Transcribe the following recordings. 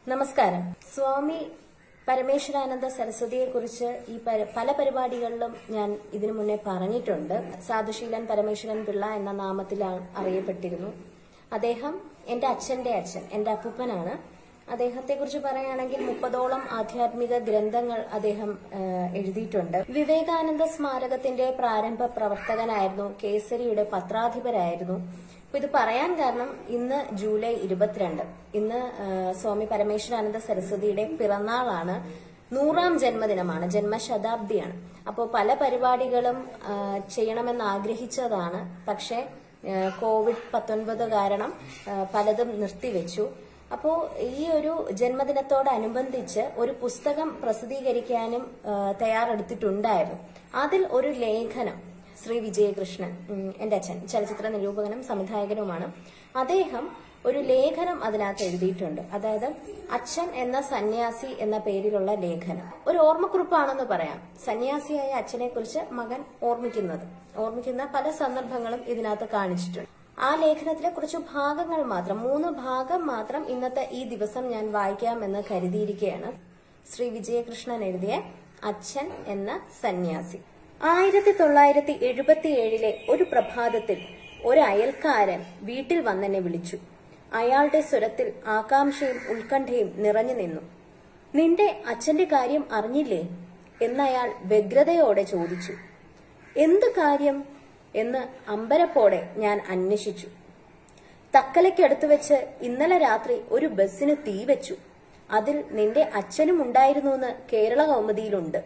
നമസ്കാരം സ്വാമി പരമേശ്വരാനന്ദ സരസ്വതിയെ കുറിച്ച് ഈ പര- പല പരിപാടികളിലും ഞാൻ ഇതിനു മുന്നേ പറഞ്ഞിട്ടുണ്ട് സാധുശീലൻ പരമേശ്വരൻ പിള്ള എന്ന നാമത്തിൽ ആ- അറിയപ്പെട്ടിരുന്നു അദ്ദേഹം എന്റെ അച്ഛന്റെ അച്ഛൻ എന്റെ അപ്പൂപ്പനാണ് അദ്ദേഹത്തെ കുറിച്ച് പറയുകയാണെങ്കിൽ മുപ്പതോളം ആധ്യാത്മിക ഗ്രന്ഥങ്ങൾ അദ്ദേഹം ആ, എഴുതിയിട്ടുണ്ട് വിവേകാനന്ദ സ്മാരകത്തിന്റെ പ്രാരംഭ പ്രവർത്തകനായിരുന്നു കേസരിയുടെ പത്രാധിപരായിരുന്നു അപ്പൊ ഇത് പറയാൻ കാരണം ഇന്ന് ജൂലൈ ഇരുപത്തിരണ്ട് ഇന്ന് ആ, സ്വാമി പരമേശ്വരാനന്ദ സരസ്വതിയുടെ പിറന്നാളാണ് നൂറാം ജന്മദിനമാണ് ജന്മശതാബ്ദിയാണ് അപ്പോൾ പല പരിപാടികളും ആ, ചെയ്യണമെന്ന് ആഗ്രഹിച്ചതാണ് പക്ഷേ ആ, കോവിഡ് പത്തൊൻപത് കാരണം ആ, പലതും നിർത്തിവെച്ചു അപ്പോൾ ഈ ഒരു ജന്മദിനത്തോടനുബന്ധിച്ച് ഒരു പുസ്തകം പ്രസിദ്ധീകരിക്കാനും ആ, തയ്യാറെടുത്തിട്ടുണ്ടായിരുന്നു അതിൽ ഒരു ലേഖനം ശ്രീ വിജയകൃഷ്ണൻ ഉം, എന്റെ അച്ഛൻ ചലച്ചിത്ര നിരൂപകനും സംവിധായകനുമാണ് അദ്ദേഹം ഒരു ലേഖനം അതിനകത്ത് എഴുതിയിട്ടുണ്ട് അതായത് അച്ഛൻ എന്ന സന്യാസി എന്ന പേരിലുള്ള ലേഖനം ഒരു ഓർമ്മക്കുറിപ്പാണെന്ന് പറയാം സന്യാസിയായ അച്ഛനെ കുറിച്ച് മകൻ ഓർമ്മിക്കുന്നത് ഓർമ്മിക്കുന്ന പല സന്ദർഭങ്ങളും ഇതിനകത്ത് കാണിച്ചിട്ടുണ്ട് ആ ലേഖനത്തിലെ കുറച്ച് ഭാഗങ്ങൾ മാത്രം മൂന്ന് ഭാഗം മാത്രം ഇന്നത്തെ ഈ ദിവസം ഞാൻ വായിക്കാമെന്ന് കരുതിയിരിക്കുകയാണ് ശ്രീ വിജയകൃഷ്ണൻ എഴുതിയ അച്ഛൻ എന്ന സന്യാസി ആയിരത്തി തൊള്ളായിരത്തി എഴുപത്തിയേഴിലെ ഒരു പ്രഭാതത്തിൽ ഒരു അയൽക്കാരൻ വീട്ടിൽ വന്നെന്നെ വിളിച്ചു അയാളുടെ സ്വരത്തിൽ ആകാംക്ഷയും ഉത്കണ്ഠയും നിറഞ്ഞു നിന്നു നിന്റെ അച്ഛന്റെ കാര്യം അറിഞ്ഞില്ലേ എന്നയാൾ വ്യഗ്രതയോടെ ചോദിച്ചു എന്ത് കാര്യം എന്ന് അമ്പരപ്പോടെ ഞാൻ അന്വേഷിച്ചു തക്കലയ്ക്കടുത്ത് വെച്ച് ഇന്നലെ രാത്രി ഒരു ബസ്സിന് തീ വെച്ചു അതിൽ നിന്റെ അച്ഛനും ഉണ്ടായിരുന്നുവെന്ന് കേരള കൗമുദിയിലുണ്ട്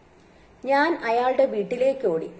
ഞാൻ അയാളുടെ വീട്ടിലേക്ക് ഓടി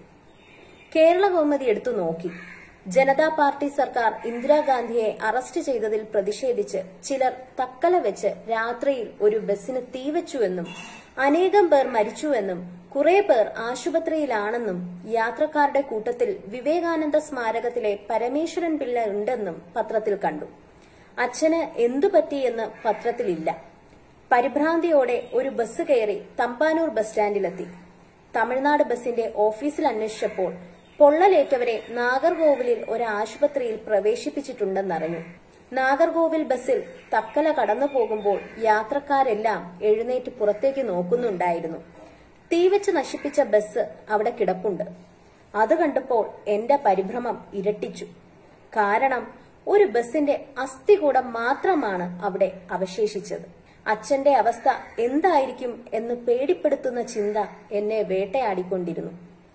കേരള കൗമുദി എടുത്തു നോക്കി ജനതാ പാർട്ടി സർക്കാർ ഇന്ദിരാഗാന്ധിയെ അറസ്റ്റ് ചെയ്തതിൽ പ്രതിഷേധിച്ച് ചിലർ തക്കല വെച്ച് രാത്രിയിൽ ഒരു ബസ്സിന് തീവച്ചുവെന്നും അനേകം പേർ മരിച്ചുവെന്നും കുറെ പേർ ആശുപത്രിയിലാണെന്നും യാത്രക്കാരുടെ കൂട്ടത്തിൽ വിവേകാനന്ദ സ്മാരകത്തിലെ പരമേശ്വരൻ പിള്ള ഉണ്ടെന്നും പത്രത്തിൽ കണ്ടു അച്ഛന് എന്തു പറ്റിയെന്ന് പത്രത്തിലില്ല പരിഭ്രാന്തിയോടെ ഒരു ബസ് കയറി തമ്പാനൂർ ബസ് സ്റ്റാൻഡിലെത്തി തമിഴ്നാട് ബസിന്റെ ഓഫീസിൽ അന്വേഷിച്ചപ്പോൾ പൊള്ളലേറ്റവരെ നാഗർകോവിലിൽ ഒരു ആശുപത്രിയിൽ പ്രവേശിപ്പിച്ചിട്ടുണ്ടെന്നറിഞ്ഞു നാഗർകോവിൽ ബസ്സിൽ തക്കല കടന്നു പോകുമ്പോൾ യാത്രക്കാരെല്ലാം എഴുന്നേറ്റ് പുറത്തേക്ക് നോക്കുന്നുണ്ടായിരുന്നു തീവച്ച് നശിപ്പിച്ച ബസ് അവിടെ കിടപ്പുണ്ട് അത് കണ്ടപ്പോൾ എന്റെ പരിഭ്രമം ഇരട്ടിച്ചു കാരണം ഒരു ബസിന്റെ അസ്ഥികൂടം മാത്രമാണ് അവിടെ അവശേഷിച്ചത് അച്ഛന്റെ അവസ്ഥ എന്തായിരിക്കും എന്ന് പേടിപ്പെടുത്തുന്ന ചിന്ത എന്നെ വേട്ടയാടിക്കൊണ്ടിരുന്നു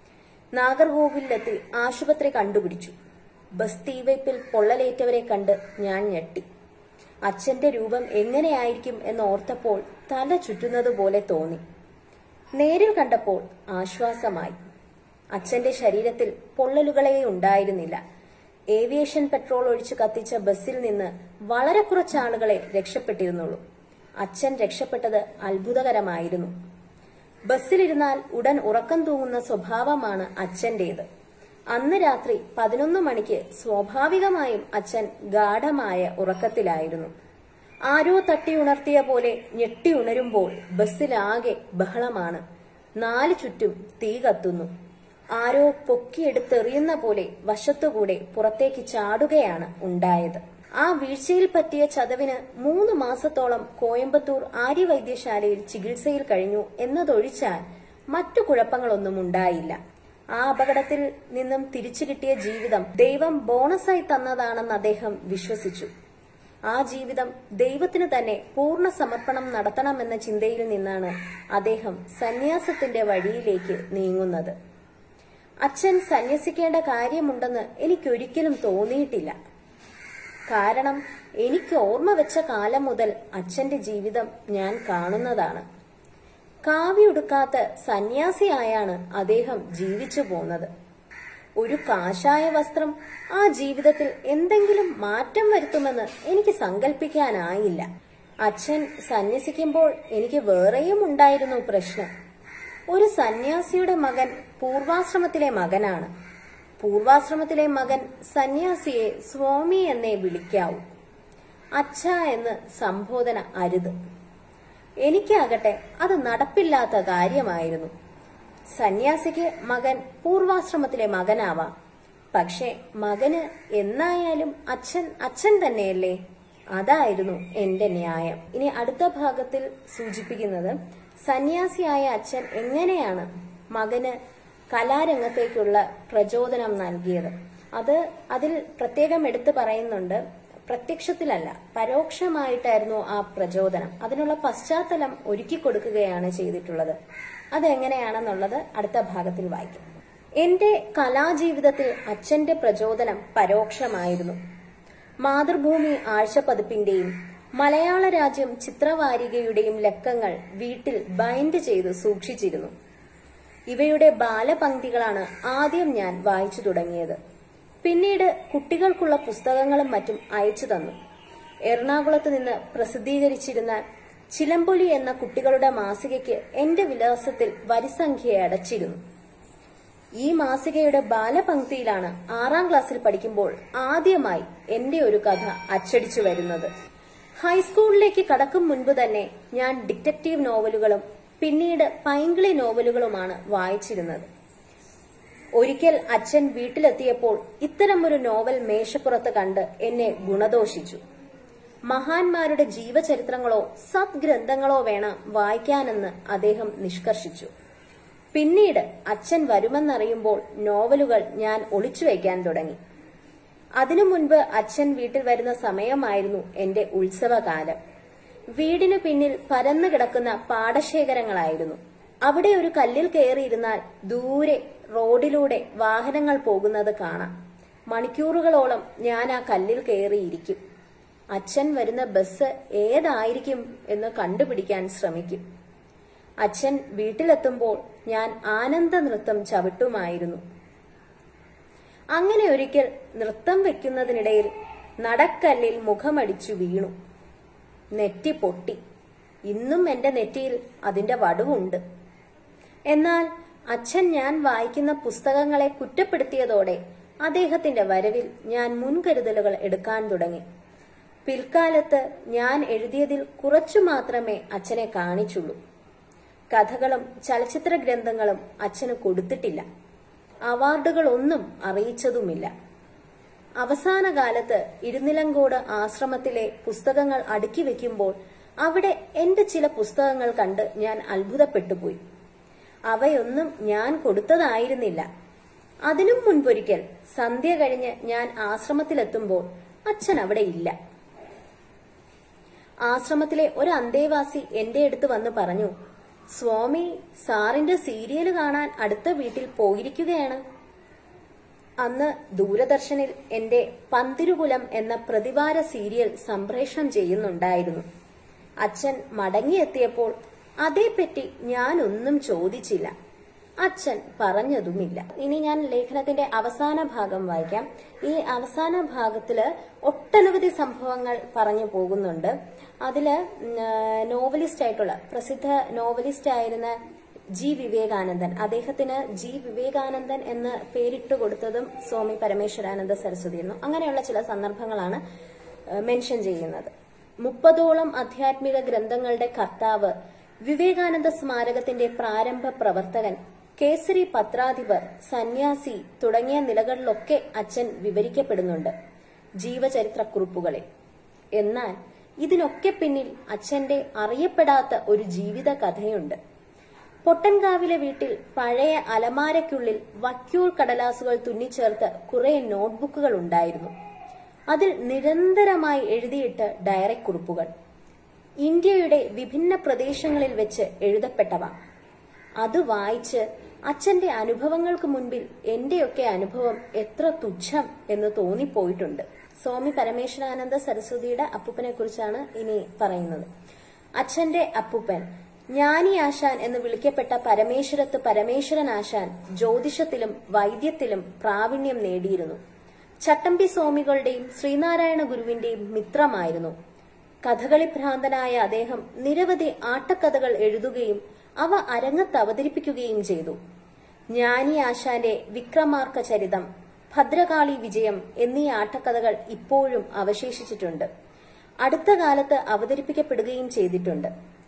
നാഗർകോവിലെത്തി ആശുപത്രി കണ്ടുപിടിച്ചു ബസ് തീവയ്പിൽ പൊള്ളലേറ്റവരെ കണ്ട് ഞാൻ ഞെട്ടി അച്ഛന്റെ രൂപം എങ്ങനെയായിരിക്കും എന്ന് ഓർത്തപ്പോൾ തല ചുറ്റുന്നത് പോലെ തോന്നി നേരിൽ കണ്ടപ്പോൾ ആശ്വാസമായി അച്ഛന്റെ ശരീരത്തിൽ പൊള്ളലുകളേ ഉണ്ടായിരുന്നില്ല ഏവിയേഷൻ പെട്രോൾ ഒഴിച്ച് കത്തിച്ച ബസ്സിൽ നിന്ന് വളരെ കുറച്ച് ആളുകളെ രക്ഷപ്പെട്ടിരുന്നുള്ളൂ അച്ഛൻ രക്ഷപ്പെട്ടത് അത്ഭുതകരമായിരുന്നു ബസ്സിലിരുന്നാൽ ഉടൻ ഉറക്കം തൂങ്ങുന്ന സ്വഭാവമാണ് അച്ഛന്റേത് അന്ന് രാത്രി പതിനൊന്ന് മണിക്ക് സ്വാഭാവികമായും അച്ഛൻ ഗാഠമായ ഉറക്കത്തിലായിരുന്നു ആരോ തട്ടി ഉണർത്തിയ പോലെ ഞെട്ടി ഉണരുമ്പോൾ ബസ്സിലാകെ ബഹളമാണ് നാല് ചുറ്റും തീ കത്തുന്നു ആരോ പൊക്കിയെടുത്തെറിയുന്ന പോലെ വശത്തുകൂടെ പുറത്തേക്ക് ചാടുകയാണ് ഉണ്ടായത് ആ വീഴ്ചയിൽ പറ്റിയ ചതവിന് മൂന്ന് മാസത്തോളം കോയമ്പത്തൂർ ആര്യവൈദ്യശാലയിൽ ചികിത്സയിൽ കഴിഞ്ഞു എന്നതൊഴിച്ചാൽ മറ്റു കുഴപ്പങ്ങളൊന്നും ഉണ്ടായില്ല ആ അപകടത്തിൽ നിന്നും തിരിച്ചു കിട്ടിയ ജീവിതം ദൈവം ബോണസായി തന്നതാണെന്ന് അദ്ദേഹം വിശ്വസിച്ചു ആ ജീവിതം ദൈവത്തിന് തന്നെ പൂർണ്ണ സമർപ്പണം നടത്തണമെന്ന ചിന്തയിൽ നിന്നാണ് അദ്ദേഹം സന്യാസത്തിന്റെ വഴിയിലേക്ക് നീങ്ങുന്നത് അച്ഛൻ സന്യസിക്കേണ്ട കാര്യമുണ്ടെന്ന് എനിക്കൊരിക്കലും തോന്നിയിട്ടില്ല കാരണം എനിക്ക് ഓർമ്മ വെച്ച കാലം മുതൽ അച്ഛന്റെ ജീവിതം ഞാൻ കാണുന്നതാണ് കാവിയുടുക്കാത്ത സന്യാസിയായാണ് അദ്ദേഹം ജീവിച്ചു പോന്നത് ഒരു കാഷായ വസ്ത്രം ആ ജീവിതത്തിൽ എന്തെങ്കിലും മാറ്റം വരുത്തുമെന്ന് എനിക്ക് സങ്കല്പിക്കാനായില്ല അച്ഛൻ സന്യസിക്കുമ്പോൾ എനിക്ക് വേറെയും ഉണ്ടായിരുന്നു പ്രശ്നം ഒരു സന്യാസിയുടെ മകൻ പൂർവാശ്രമത്തിലെ മകനാണ് പൂർവാശ്രമത്തിലെ മകൻ സന്യാസിയെ സ്വാമി എന്നേ വിളിക്കാവൂ അച്ഛ എന്ന് സംബോധന അരുത് എനിക്കാകട്ടെ അത് നടപ്പില്ലാത്ത കാര്യമായിരുന്നു സന്യാസിക്ക് മകൻ പൂർവാശ്രമത്തിലെ മകനാവാം പക്ഷെ മകന് എന്നായാലും അച്ഛൻ അച്ഛൻ തന്നെയല്ലേ അതായിരുന്നു എന്റെ ന്യായം ഇനി അടുത്ത ഭാഗത്തിൽ സൂചിപ്പിക്കുന്നത് സന്യാസിയായ അച്ഛൻ എങ്ങനെയാണ് മകന് കലാരംഗത്തേക്കുള്ള പ്രചോദനം നൽകിയത് അത് അതിൽ പ്രത്യേകം എടുത്തു പറയുന്നുണ്ട് പ്രത്യക്ഷത്തിലല്ല പരോക്ഷമായിട്ടായിരുന്നു ആ പ്രചോദനം അതിനുള്ള പശ്ചാത്തലം ഒരുക്കി കൊടുക്കുകയാണ് ചെയ്തിട്ടുള്ളത് അതെങ്ങനെയാണെന്നുള്ളത് അടുത്ത ഭാഗത്തിൽ വായിക്കും എന്റെ കലാജീവിതത്തിൽ അച്ഛന്റെ പ്രചോദനം പരോക്ഷമായിരുന്നു മാതൃഭൂമി ആഴ്ചപ്പതിപ്പിന്റെയും മലയാള രാജ്യം ചിത്രവാരികയുടെയും ലക്കങ്ങൾ വീട്ടിൽ ബൈൻഡ് ചെയ്ത് സൂക്ഷിച്ചിരുന്നു ഇവയുടെ ബാലപംക്തികളാണ് ആദ്യം ഞാൻ വായിച്ചു തുടങ്ങിയത് പിന്നീട് കുട്ടികൾക്കുള്ള പുസ്തകങ്ങളും മറ്റും അയച്ചു തന്നു എറണാകുളത്ത് നിന്ന് പ്രസിദ്ധീകരിച്ചിരുന്ന ചിലമ്പൊലി എന്ന കുട്ടികളുടെ മാസികയ്ക്ക് എന്റെ വിലാസത്തിൽ വരിസംഖ്യ അടച്ചിരുന്നു ഈ മാസികയുടെ ബാലപംക്തിയിലാണ് ആറാം ക്ലാസ്സിൽ പഠിക്കുമ്പോൾ ആദ്യമായി എന്റെ ഒരു കഥ അച്ചടിച്ചു വരുന്നത് ഹൈസ്കൂളിലേക്ക് കടക്കും മുൻപ് തന്നെ ഞാൻ ഡിറ്റക്റ്റീവ് നോവലുകളും പിന്നീട് പൈങ്കിളി നോവലുകളുമാണ് വായിച്ചിരുന്നത് ഒരിക്കൽ അച്ഛൻ വീട്ടിലെത്തിയപ്പോൾ ഇത്തരമൊരു നോവൽ മേശപ്പുറത്ത് കണ്ട് എന്നെ ഗുണദോഷിച്ചു മഹാന്മാരുടെ ജീവചരിത്രങ്ങളോ സദ്ഗ്രന്ഥങ്ങളോ വേണം വായിക്കാനെന്ന് അദ്ദേഹം നിഷ്കർഷിച്ചു പിന്നീട് അച്ഛൻ വരുമെന്നറിയുമ്പോൾ നോവലുകൾ ഞാൻ ഒളിച്ചു വയ്ക്കാൻ തുടങ്ങി അതിനു മുൻപ് അച്ഛൻ വീട്ടിൽ വരുന്ന സമയമായിരുന്നു എന്റെ ഉത്സവകാലം വീടിനു പിന്നിൽ പരന്നു കിടക്കുന്ന പാടശേഖരങ്ങളായിരുന്നു അവിടെ ഒരു കല്ലിൽ കയറിയിരുന്നാൽ ദൂരെ റോഡിലൂടെ വാഹനങ്ങൾ പോകുന്നത് കാണാം മണിക്കൂറുകളോളം ഞാൻ ആ കല്ലിൽ കയറിയിരിക്കും അച്ഛൻ വരുന്ന ബസ് ഏതായിരിക്കും എന്ന് കണ്ടുപിടിക്കാൻ ശ്രമിക്കും അച്ഛൻ വീട്ടിലെത്തുമ്പോൾ ഞാൻ ആനന്ദ നൃത്തം ചവിട്ടുമായിരുന്നു അങ്ങനെ ഒരിക്കൽ നൃത്തം വെക്കുന്നതിനിടയിൽ നടക്കല്ലിൽ മുഖമടിച്ചു വീണു നെറ്റി പൊട്ടി ഇന്നും എന്റെ നെറ്റിയിൽ അതിന്റെ വടുവുണ്ട് എന്നാൽ അച്ഛൻ ഞാൻ വായിക്കുന്ന പുസ്തകങ്ങളെ കുറ്റപ്പെടുത്തിയതോടെ അദ്ദേഹത്തിന്റെ വരവിൽ ഞാൻ മുൻകരുതലുകൾ എടുക്കാൻ തുടങ്ങി പിൽക്കാലത്ത് ഞാൻ എഴുതിയതിൽ കുറച്ചു മാത്രമേ അച്ഛനെ കാണിച്ചുള്ളൂ കഥകളും ചലച്ചിത്ര ഗ്രന്ഥങ്ങളും അച്ഛന് കൊടുത്തിട്ടില്ല അവാർഡുകളൊന്നും അറിയിച്ചതുമില്ല അവസാന കാലത്ത് ഇരുനിലങ്കോട് ആശ്രമത്തിലെ പുസ്തകങ്ങൾ അടുക്കി വെക്കുമ്പോൾ അവിടെ എന്റെ ചില പുസ്തകങ്ങൾ കണ്ട് ഞാൻ അത്ഭുതപ്പെട്ടുപോയി അവയൊന്നും ഞാൻ കൊടുത്തതായിരുന്നില്ല അതിനും മുൻപൊരിക്കൽ സന്ധ്യ കഴിഞ്ഞ് ഞാൻ ആശ്രമത്തിലെത്തുമ്പോൾ അച്ഛൻ അവിടെ ഇല്ല ആശ്രമത്തിലെ ഒരു അന്തേവാസി എന്റെ അടുത്ത് വന്ന് പറഞ്ഞു സ്വാമി സാറിന്റെ സീരിയൽ കാണാൻ അടുത്ത വീട്ടിൽ പോയിരിക്കുകയാണ് അന്ന് ദൂരദർശനിൽ എന്റെ പന്തിരുകുലം എന്ന പ്രതിവാര സീരിയൽ സംപ്രേഷണം ചെയ്യുന്നുണ്ടായിരുന്നു അച്ഛൻ മടങ്ങിയെത്തിയപ്പോൾ അതേപ്പറ്റി ഞാനൊന്നും ചോദിച്ചില്ല അച്ഛൻ പറഞ്ഞതുമില്ല ഇനി ഞാൻ ലേഖനത്തിന്റെ അവസാന ഭാഗം വായിക്കാം ഈ അവസാന ഭാഗത്തില് ഒട്ടനവധി സംഭവങ്ങൾ പറഞ്ഞു പോകുന്നുണ്ട് അതില് നോവലിസ്റ്റ് ആയിട്ടുള്ള പ്രസിദ്ധ നോവലിസ്റ്റ് ആയിരുന്ന ജി വിവേകാനന്ദൻ അദ്ദേഹത്തിന് ജി വിവേകാനന്ദൻ എന്ന് പേരിട്ട് കൊടുത്തതും സ്വാമി പരമേശ്വരാനന്ദ സരസ്വതിയായിരുന്നു അങ്ങനെയുള്ള ചില സന്ദർഭങ്ങളാണ് മെൻഷൻ ചെയ്യുന്നത് മുപ്പതോളം ആധ്യാത്മിക ഗ്രന്ഥങ്ങളുടെ കർത്താവ് വിവേകാനന്ദ സ്മാരകത്തിന്റെ പ്രാരംഭ പ്രവർത്തകൻ കേസരി പത്രാധിപർ സന്യാസി തുടങ്ങിയ നിലകളിലൊക്കെ അച്ഛൻ വിവരിക്കപ്പെടുന്നുണ്ട് ജീവചരിത്രക്കുറിപ്പുകളിൽ എന്നാൽ ഇതിനൊക്കെ പിന്നിൽ അച്ഛന്റെ അറിയപ്പെടാത്ത ഒരു ജീവിത കഥയുണ്ട് പൊട്ടൻകാവിലെ വീട്ടിൽ പഴയ അലമാരയ്ക്കുള്ളിൽ വക്യൂൾ കടലാസുകൾ തുന്നിച്ചേർത്ത് കുറെ നോട്ട്ബുക്കുകൾ ഉണ്ടായിരുന്നു അതിൽ നിരന്തരമായി എഴുതിയിട്ട് ഡയറി കുറിപ്പുകൾ ഇന്ത്യയുടെ വിഭിന്ന പ്രദേശങ്ങളിൽ വെച്ച് എഴുതപ്പെട്ടവ അത് വായിച്ച് അച്ഛന്റെ അനുഭവങ്ങൾക്ക് മുൻപിൽ എന്റെയൊക്കെ അനുഭവം എത്ര തുച്ഛം എന്ന് തോന്നിപ്പോയിട്ടുണ്ട് സ്വാമി പരമേശ്വരാനന്ദ സരസ്വതിയുടെ അപ്പൂപ്പനെ കുറിച്ചാണ് ഇനി പറയുന്നത് അച്ഛന്റെ അപ്പൂപ്പൻ ജ്ഞാനി ആശാൻ എന്ന് വിളിക്കപ്പെട്ട പരമേശ്വരത്ത് പരമേശ്വരൻ ആശാൻ ജ്യോതിഷത്തിലും വൈദ്യത്തിലും പ്രാവീണ്യം നേടിയിരുന്നു ചട്ടമ്പി സ്വാമികളുടെയും ശ്രീനാരായണ ഗുരുവിന്റെയും മിത്രമായിരുന്നു കഥകളി ഭ്രാന്തനായ അദ്ദേഹം നിരവധി ആട്ടക്കഥകൾ എഴുതുകയും അവ അരങ്ങത്ത് അവതരിപ്പിക്കുകയും ചെയ്തു ജ്ഞാനി ആശാന്റെ വിക്രമാർക്ക ചരിതം ഭദ്രകാളി വിജയം എന്നീ ആട്ടക്കഥകൾ ഇപ്പോഴും അവശേഷിച്ചിട്ടുണ്ട് അടുത്ത കാലത്ത് അവതരിപ്പിക്കപ്പെടുകയും ചെയ്തിട്ടുണ്ട്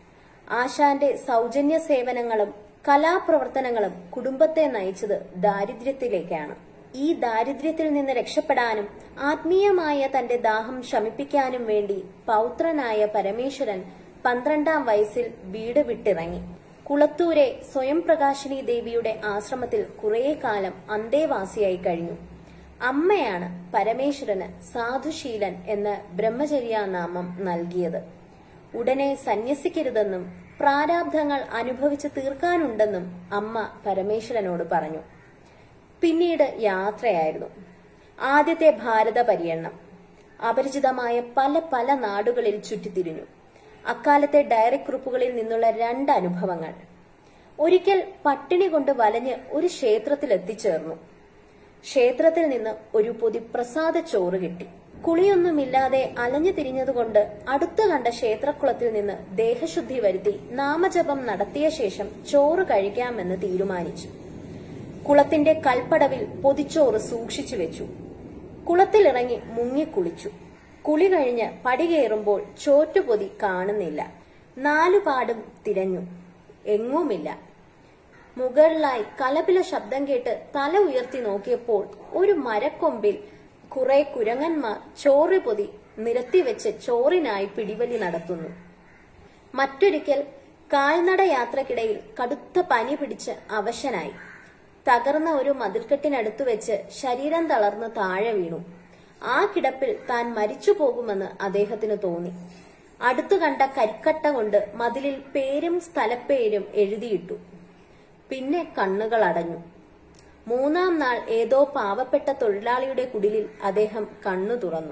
ആശാന്റെ സൗജന്യ സേവനങ്ങളും കലാപ്രവർത്തനങ്ങളും കുടുംബത്തെ നയിച്ചത് ദാരിദ്ര്യത്തിലേക്കാണ് ഈ ദാരിദ്ര്യത്തിൽ നിന്ന് രക്ഷപ്പെടാനും ആത്മീയമായ തന്റെ ദാഹം ശമിപ്പിക്കാനും വേണ്ടി പൗത്രനായ പരമേശ്വരൻ പന്ത്രണ്ടാം വയസ്സിൽ വീട് വിട്ടിറങ്ങി കുളത്തൂരെ സ്വയം പ്രകാശിനി ദേവിയുടെ ആശ്രമത്തിൽ കുറേ കാലം അന്തേവാസിയായി കഴിഞ്ഞു അമ്മയാണ് പരമേശ്വരന് സാധുശീലൻ എന്ന ബ്രഹ്മചര്യാനാമം നൽകിയത് ഉടനെ സന്യസിക്കരുതെന്നും പ്രാരാബ്ധങ്ങൾ അനുഭവിച്ച് തീർക്കാനുണ്ടെന്നും അമ്മ പരമേശ്വരനോട് പറഞ്ഞു പിന്നീട് യാത്രയായിരുന്നു ആദ്യത്തെ ഭാരത പര്യടനം അപരിചിതമായ പല പല നാടുകളിൽ ചുറ്റിത്തിരിഞ്ഞു അക്കാലത്തെ ഡയറി കുറിപ്പുകളിൽ നിന്നുള്ള രണ്ട് അനുഭവങ്ങൾ ഒരിക്കൽ പട്ടിണി കൊണ്ട് വലഞ്ഞ് ഒരു ക്ഷേത്രത്തിൽ എത്തിച്ചേർന്നു ക്ഷേത്രത്തിൽ നിന്ന് ഒരു പൊതി പ്രസാദ ചോറ് കിട്ടി കുളിയൊന്നുമില്ലാതെ അലഞ്ഞു തിരിഞ്ഞതുകൊണ്ട് അടുത്തു കണ്ട ക്ഷേത്രക്കുളത്തിൽ നിന്ന് ദേഹശുദ്ധി വരുത്തി നാമജപം നടത്തിയ ശേഷം ചോറ് കഴിക്കാമെന്ന് തീരുമാനിച്ചു കുളത്തിന്റെ കൽപ്പടവിൽ പൊതിച്ചോറ് സൂക്ഷിച്ചു വെച്ചു കുളത്തിലിറങ്ങി മുങ്ങിക്കുളിച്ചു കുളി കഴിഞ്ഞ് പടി കയറുമ്പോൾ ചോറ്റുപൊതി കാണുന്നില്ല നാലുപാടും തിരഞ്ഞു എങ്ങുമില്ല മുകളിലായി കലപില ശബ്ദം കേട്ട് തല ഉയർത്തി നോക്കിയപ്പോൾ ഒരു മരക്കൊമ്പിൽ കുറെ കുരങ്ങന്മാർ ചോറ് പൊതി നിരത്തിവെച്ച് ചോറിനായി പിടിവലി നടത്തുന്നു മറ്റൊരിക്കൽ കാൽനട യാത്രക്കിടയിൽ കടുത്ത പനി പിടിച്ച് അവശനായി തകർന്ന ഒരു മതിൽക്കെട്ടിനടുത്ത് വെച്ച് ശരീരം തളർന്ന് താഴെ വീണു ആ കിടപ്പിൽ താൻ മരിച്ചു പോകുമെന്ന് അദ്ദേഹത്തിന് തോന്നി അടുത്തു കണ്ട കരിക്കട്ട കൊണ്ട് മതിലിൽ പേരും സ്ഥലപ്പേരും എഴുതിയിട്ടു പിന്നെ കണ്ണുകൾ അടഞ്ഞു മൂന്നാം നാൾ ഏതോ പാവപ്പെട്ട തൊഴിലാളിയുടെ കുടിലിൽ അദ്ദേഹം കണ്ണു തുറന്നു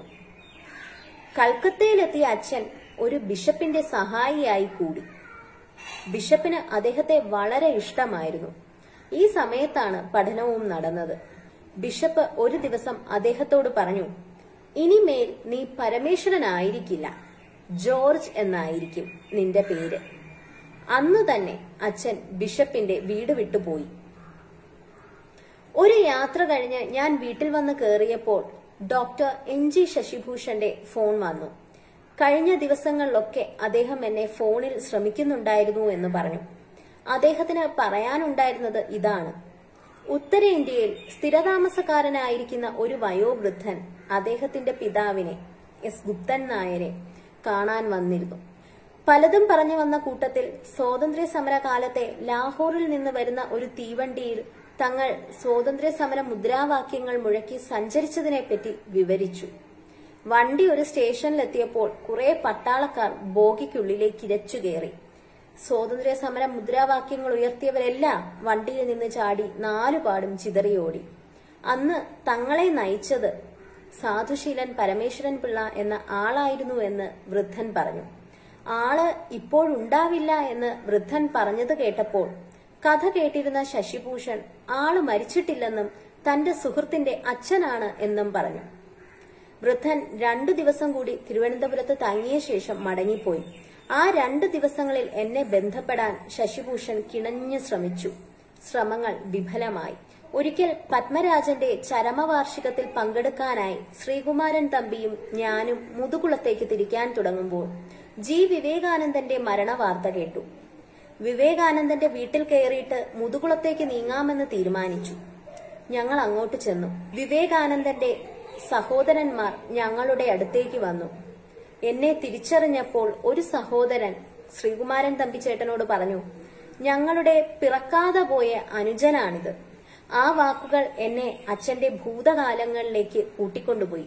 കൽക്കത്തയിലെത്തിയ അച്ഛൻ ഒരു ബിഷപ്പിന്റെ സഹായിയായി കൂടി ബിഷപ്പിന് അദ്ദേഹത്തെ വളരെ ഇഷ്ടമായിരുന്നു ഈ സമയത്താണ് പഠനവും നടന്നത് ബിഷപ്പ് ഒരു ദിവസം അദ്ദേഹത്തോട് പറഞ്ഞു ഇനിമേൽ നീ പരമേശ്വരനായിരിക്കില്ല ജോർജ് എന്നായിരിക്കും നിന്റെ പേര് അന്ന് തന്നെ അച്ഛൻ ബിഷപ്പിന്റെ വീട് വിട്ടുപോയി ഒരു യാത്ര കഴിഞ്ഞ് ഞാൻ വീട്ടിൽ വന്ന് കയറിയപ്പോൾ ഡോക്ടർ എൻ ജി ശശിഭൂഷന്റെ ഫോൺ വന്നു കഴിഞ്ഞ ദിവസങ്ങളിലൊക്കെ അദ്ദേഹം എന്നെ ഫോണിൽ ശ്രമിക്കുന്നുണ്ടായിരുന്നു എന്ന് പറഞ്ഞു അദ്ദേഹത്തിന് പറയാനുണ്ടായിരുന്നത് ഇതാണ് ഉത്തരേന്ത്യയിൽ സ്ഥിരതാമസക്കാരനായിരിക്കുന്ന ഒരു വയോവൃദ്ധൻ അദ്ദേഹത്തിന്റെ പിതാവിനെ എസ് ഗുപ്തൻ നായരെ കാണാൻ വന്നിരുന്നു പലതും പറഞ്ഞു വന്ന കൂട്ടത്തിൽ സ്വാതന്ത്ര്യ സമര കാലത്തെ ലാഹോറിൽ നിന്ന് വരുന്ന ഒരു തീവണ്ടിയിൽ തങ്ങൾ സ്വാതന്ത്ര്യ സമര മുദ്രാവാക്യങ്ങൾ മുഴക്കി സഞ്ചരിച്ചതിനെപ്പറ്റി വിവരിച്ചു വണ്ടി ഒരു സ്റ്റേഷനിലെത്തിയപ്പോൾ കുറെ പട്ടാളക്കാർ ബോഗിക്കുള്ളിലേക്ക് ഇരച്ചു കയറി സ്വാതന്ത്ര്യ സമര മുദ്രാവാക്യങ്ങൾ ഉയർത്തിയവരെല്ലാം വണ്ടിയിൽ നിന്ന് ചാടി നാലുപാടും ചിതറിയോടി അന്ന് തങ്ങളെ നയിച്ചത് സാധുശീലൻ പരമേശ്വരൻ പിള്ള എന്ന ആളായിരുന്നു എന്ന് വൃദ്ധൻ പറഞ്ഞു ആള് ഇപ്പോഴുണ്ടാവില്ല എന്ന് വൃദ്ധൻ പറഞ്ഞത് കേട്ടപ്പോൾ കഥ കേട്ടിരുന്ന ശശിഭൂഷൺ ആള് മരിച്ചിട്ടില്ലെന്നും തന്റെ സുഹൃത്തിന്റെ അച്ഛനാണ് എന്നും പറഞ്ഞു വൃദ്ധൻ രണ്ടു ദിവസം കൂടി തിരുവനന്തപുരത്ത് തങ്ങിയ ശേഷം മടങ്ങിപ്പോയി ആ രണ്ട് ദിവസങ്ങളിൽ എന്നെ ബന്ധപ്പെടാൻ ശശിഭൂഷൺ കിണഞ്ഞു ശ്രമിച്ചു ശ്രമങ്ങൾ വിഫലമായി ഒരിക്കൽ പത്മരാജന്റെ ചരമവാർഷികത്തിൽ പങ്കെടുക്കാനായി ശ്രീകുമാരൻ തമ്പിയും ഞാനും മുതുകുളത്തേക്ക് തിരിക്കാൻ തുടങ്ങുമ്പോൾ ജി വിവേകാനന്ദന്റെ മരണവാർത്ത കേട്ടു വിവേകാനന്ദന്റെ വീട്ടിൽ കയറിയിട്ട് മുതുകുളത്തേക്ക് നീങ്ങാമെന്ന് തീരുമാനിച്ചു ഞങ്ങൾ അങ്ങോട്ട് ചെന്നു വിവേകാനന്ദന്റെ സഹോദരന്മാർ ഞങ്ങളുടെ അടുത്തേക്ക് വന്നു എന്നെ തിരിച്ചറിഞ്ഞപ്പോൾ ഒരു സഹോദരൻ ശ്രീകുമാരൻ തമ്പിച്ചേട്ടനോട് പറഞ്ഞു ഞങ്ങളുടെ പിറക്കാതെ പോയ അനുജനാണിത് ആ വാക്കുകൾ എന്നെ അച്ഛന്റെ ഭൂതകാലങ്ങളിലേക്ക് കൂട്ടിക്കൊണ്ടുപോയി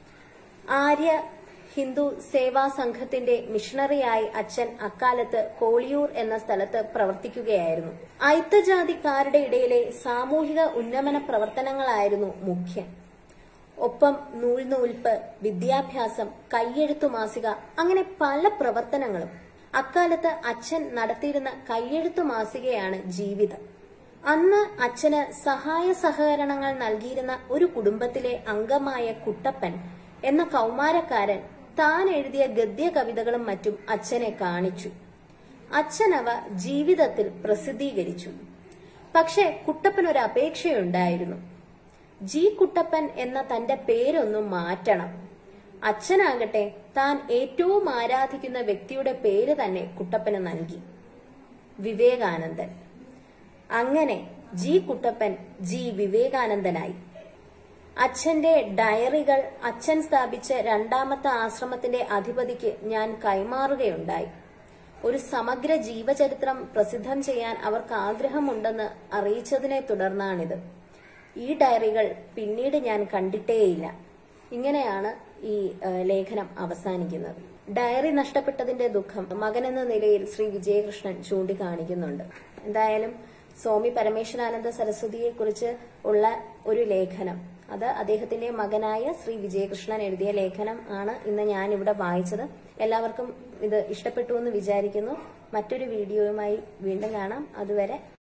ആര്യ ഹിന്ദു സേവാ സംഘത്തിന്റെ മിഷണറിയായി അച്ഛൻ അക്കാലത്ത് കോളിയൂർ എന്ന സ്ഥലത്ത് പ്രവർത്തിക്കുകയായിരുന്നു അയിത്തജാതിക്കാരുടെ ഇടയിലെ സാമൂഹിക ഉന്നമന പ്രവർത്തനങ്ങളായിരുന്നു മുഖ്യം ഒപ്പം നൂൽനൂൽപ്പ് വിദ്യാഭ്യാസം കയ്യെഴുത്തു മാസിക അങ്ങനെ പല പ്രവർത്തനങ്ങളും അക്കാലത്ത് അച്ഛൻ നടത്തിയിരുന്ന കയ്യെഴുത്തു മാസികയാണ് ജീവിതം അന്ന് അച്ഛന് സഹായ സഹകരണങ്ങൾ നൽകിയിരുന്ന ഒരു കുടുംബത്തിലെ അംഗമായ കുട്ടപ്പൻ എന്ന കൗമാരക്കാരൻ താൻ എഴുതിയ ഗദ്യ കവിതകളും മറ്റും അച്ഛനെ കാണിച്ചു അച്ഛൻ അവ ജീവിതത്തിൽ പ്രസിദ്ധീകരിച്ചു പക്ഷെ കുട്ടപ്പൻ ഒരു അപേക്ഷയുണ്ടായിരുന്നു ജി കുട്ടപ്പൻ എന്ന തന്റെ പേരൊന്നും മാറ്റണം അച്ഛനാകട്ടെ താൻ ഏറ്റവും ആരാധിക്കുന്ന വ്യക്തിയുടെ പേര് തന്നെ കുട്ടപ്പന് നൽകി വിവേകാനന്ദൻ അങ്ങനെ ജി കുട്ടപ്പൻ ജി വിവേകാനന്ദനായി അച്ഛന്റെ ഡയറികൾ അച്ഛൻ സ്ഥാപിച്ച രണ്ടാമത്തെ ആശ്രമത്തിന്റെ അധിപതിക്ക് ഞാൻ കൈമാറുകയുണ്ടായി ഒരു സമഗ്ര ജീവചരിത്രം പ്രസിദ്ധം ചെയ്യാൻ അവർക്ക് ആഗ്രഹമുണ്ടെന്ന് അറിയിച്ചതിനെ തുടർന്നാണിത് ഈ ഡയറികൾ പിന്നീട് ഞാൻ കണ്ടിട്ടേയില്ല ഇങ്ങനെയാണ് ഈ ഏഹ്, ലേഖനം അവസാനിക്കുന്നത് ഡയറി നഷ്ടപ്പെട്ടതിന്റെ ദുഃഖം മകനെന്ന നിലയിൽ ശ്രീ വിജയകൃഷ്ണൻ ചൂണ്ടിക്കാണിക്കുന്നുണ്ട് എന്തായാലും സ്വാമി പരമേശ്വരാനന്ദ സരസ്വതിയെ കുറിച്ച് ഉള്ള ഒരു ലേഖനം അത് അദ്ദേഹത്തിന്റെ മകനായ ശ്രീ വിജയകൃഷ്ണൻ എഴുതിയ ലേഖനം ആണ് ഇന്ന് ഞാൻ ഇവിടെ വായിച്ചത് എല്ലാവർക്കും ഇത് ഇഷ്ടപ്പെട്ടു എന്ന് വിചാരിക്കുന്നു മറ്റൊരു വീഡിയോയുമായി വീണ്ടും കാണാം അതുവരെ